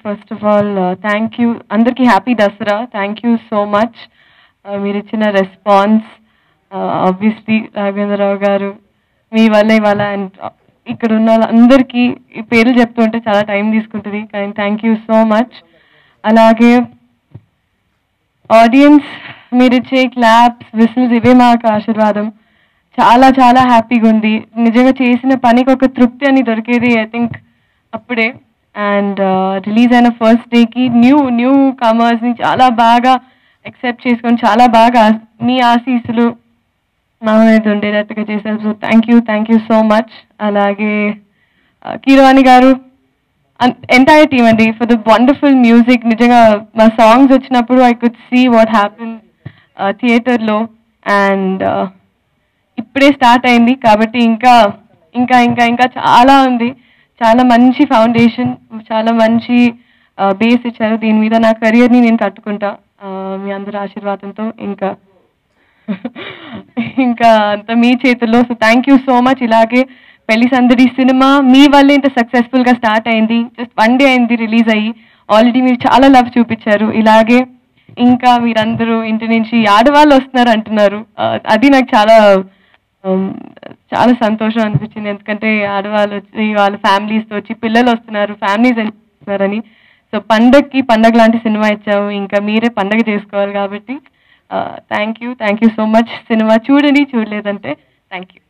first of all thank you అందరికీ happy Dasara thank you so much మీరు ఇచ్చిన response obviously Raghavendra Rao గారు మీ వల్ల ఇవాళ అండ్ ఇక్కడ ఉన్న వాళ్ళందరికీ ఈ పేర్లు చెప్తుంటే చాలా టైం తీసుకుంటుంది కానీ థ్యాంక్ యూ సో మచ్ అలాగే ఆడియన్స్ మీరు ఇచ్చే క్లాప్స్ విసిల్స్ ఇవే మాకు ఆశీర్వాదం చాలా చాలా హ్యాపీగా ఉంది నిజంగా చేసిన పనికి ఒక తృప్తి అని దొరికేది ఐ థింక్ అప్పుడే అండ్ రిలీజ్ అయిన ఫస్ట్ డేకి న్యూ న్యూ కమర్స్ని చాలా బాగా యాక్సెప్ట్ చేసుకొని చాలా బాగా మీ ఆశీస్సులు మా మీద ఉండేటట్టుగా చేశారు so thank you thank you so much అలాగే ఆ, కీరవాణి గారు ఎంటైర్ టీమ్ అండి ఫర్ ద వండర్ఫుల్ మ్యూజిక్ నిజంగా మా సాంగ్స్ వచ్చినప్పుడు I could see what happen థియేటర్లో అండ్ ఇప్పుడే స్టార్ట్ అయింది కాబట్టి ఇంకా ఇంకా ఇంకా ఇంకా చాలా ఉంది చాలా మంచి ఫౌండేషన్ చాలా మంచి బేస్ ఇచ్చారు దీని మీద నా కెరియర్ని నేను కట్టుకుంటా ఆ, మీ అందరి ఆశీర్వాదంతో ఇంకా ఇంకా అంత మీ చేతుల్లో so thank you so much ఇలాగే పెళ్లి సందడి సినిమా మీ వల్లే ఇంత సక్సెస్ఫుల్ గా స్టార్ట్ అయింది జస్ట్ వన్ డే అయింది రిలీజ్ అయ్యి ఆల్రెడీ మీరు చాలా లవ్ చూపించారు ఇలాగే ఇంకా మీరందరూ ఇంటి నుంచి ఆడవాళ్ళు వస్తున్నారు అంటున్నారు ఆ, అది నాకు చాలా um, చాలా సంతోషం అనిపించింది ఎందుకంటే ఆడవాళ్ళు వచ్చి వాళ్ళ ఫ్యామిలీస్తో వచ్చి పిల్లలు వస్తున్నారు ఫ్యామిలీస్ వస్తున్నారని సో పండగకి పండగ లాంటి సినిమా ఇచ్చాము ఇంకా మీరే పండగ చేసుకోవాలి కాబట్టి thank you thank you so much cinema చూడండి చూడలేదంటే థ్యాంక్ యూ